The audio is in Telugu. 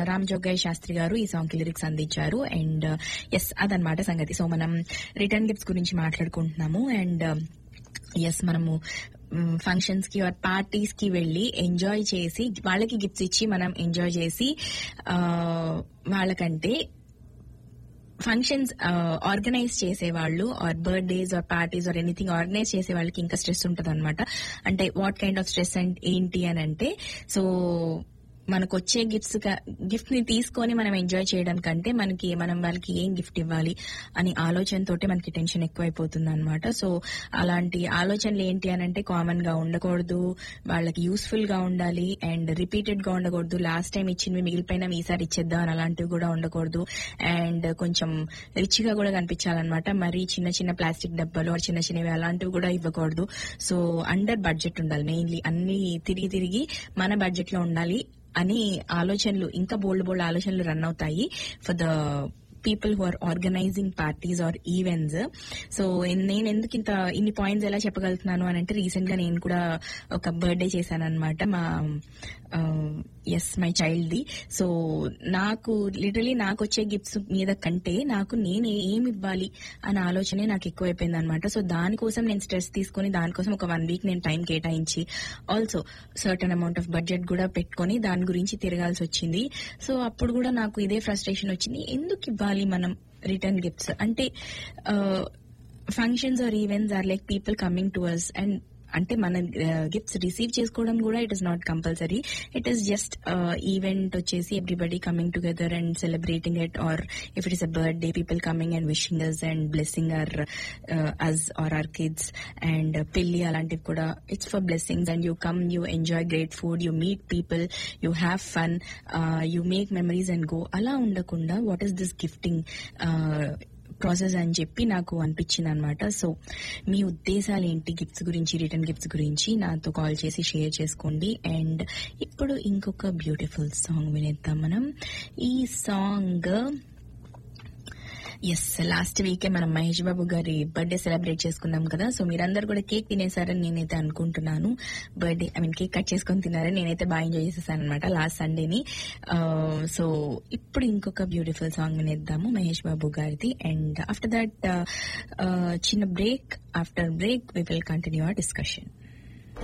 రామ్ జోగయ్య శాస్త్రి గారు ఈ సాంగ్ కి లిరిక్స్ అందించారు అండ్ ఎస్ అదనమాట సంగతి సో మనం రిటర్న్ గిఫ్ట్స్ గురించి మాట్లాడుకుంటున్నాము అండ్ ఎస్ మనము ఫంక్షన్స్ కి ఆర్ పార్టీస్ కి వెళ్లి ఎంజాయ్ చేసి వాళ్ళకి గిఫ్ట్స్ ఇచ్చి మనం ఎంజాయ్ చేసి ఆ, వాళ్ళకంటే ఫంక్షన్స్ ఆర్గనైజ్ చేసే వాళ్ళు or birthdays or parties or anything organise చేసే వాళ్ళకి ఇంకా స్ట్రెస్ ఉంటుంది అనమాట అంటే what kind of stress and ఏంటి అని అంటే సో మనకు వచ్చే గిఫ్ట్స్ గిఫ్ట్ ని తీసుకొని మనం ఎంజాయ్ చేయడం కంటే మనకి మనం వాళ్ళకి ఏం గిఫ్ట్ ఇవ్వాలి అని ఆలోచనతోటే మనకి టెన్షన్ ఎక్కువైపోతుంది అనమాట సో అలాంటి ఆలోచనలు ఏంటి అని అంటే కామన్ గా ఉండకూడదు వాళ్ళకి యూస్ఫుల్ గా ఉండాలి అండ్ రిపీటెడ్ గా ఉండకూడదు లాస్ట్ టైం ఇచ్చినవి మిగిలిపోయినా ఈసారి ఇచ్చేద్దాం అని అలాంటివి కూడా ఉండకూడదు అండ్ కొంచెం రిచ్ గా కూడా కనిపించాలన్నమాట మరి చిన్న చిన్న ప్లాస్టిక్ డబ్బాలు or చిన్న చిన్నవి అలాంటివి కూడా ఇవ్వకూడదు సో అండర్ బడ్జెట్ ఉండాలి మెయిన్లీ అన్ని తిరిగి తిరిగి మన బడ్జెట్ లో ఉండాలి అని ఆలోచనలు ఇంకా బోల్డ్ బోల్డ్ ఆలోచనలు రన్ అవుతాయి for the people who are organising parties or events so నేను ఎందుకు ఇంత ఇన్ని పాయింట్స్ ఎలా చెప్పగలుగుతున్నాను అని అంటే రీసెంట్ గా నేను కూడా ఒక బర్త్డే చేశాను అనమాట మా as my child the so నాకు లిటరలీ నాకు వచ్చే గిఫ్ట్స్ మీద కంటే నాకు నేను ఏమి ఇవ్వాలి అనే ఆలోచనే నాకు ఎక్కువైపోయింది అనమాట సో దానికోసం నేను స్ట్రెస్ తీసుకొని దానికోసం ఒక వన్ వీక్ నేను టైం కేటాయించి also certain amount of budget కూడా పెట్టుకొని దాని గురించి తిరగాల్సి వచ్చింది సో అప్పుడు కూడా నాకు ఇదే ఫ్రస్ట్రేషన్ వచ్చింది ఎందుకు ఇవ్వాలి మనం రిటర్న్ గిఫ్ట్స్ అంటే functions or events or like people coming to us and అంటే మన గిఫ్ట్స్ రిసీవ్ చేసుకోవడం కూడా it is not compulsory it is just event వచ్చేసి everybody coming together and celebrating it or if it is a birthday people coming and wishing us and blessing or us or or kids and పెళ్లి అలాంటివి కూడా it's for blessings and you come you enjoy great food you meet people you have fun you make memories and go అలా ఉండకుండా what is this gifting process అని చెప్పి నాకు అనిపించింది అనమాట సో మీ ఉద్దేశాలు ఏంటి గిఫ్ట్స్ గురించి రిటర్న్ గిఫ్ట్స్ గురించి నాతో కాల్ చేసి షేర్ చేసుకోండి అండ్ ఇప్పుడు ఇంకొక బ్యూటిఫుల్ సాంగ్ వినేద్దాం మనం ఈ సాంగ్ ఎస్ లాస్ట్ వీకే మనం మహేష్ బాబు గారి బర్త్డే సెలబ్రేట్ చేసుకున్నాం కదా సో మీరందరూ కూడా కేక్ తినేసారని నేనైతే అనుకుంటున్నాను birthday I mean cake cut చేసుకొని తిన్నారని నేనైతే బాగా ఎంజాయ్ చేసేసాను అనమాట లాస్ట్ సండేని సో ఇప్పుడు ఇంకొక బ్యూటిఫుల్ సాంగ్ వినేద్దాము మహేష్ బాబు గారిది అండ్ ఆఫ్టర్ దట్ చిన్న break after break we will continue our discussion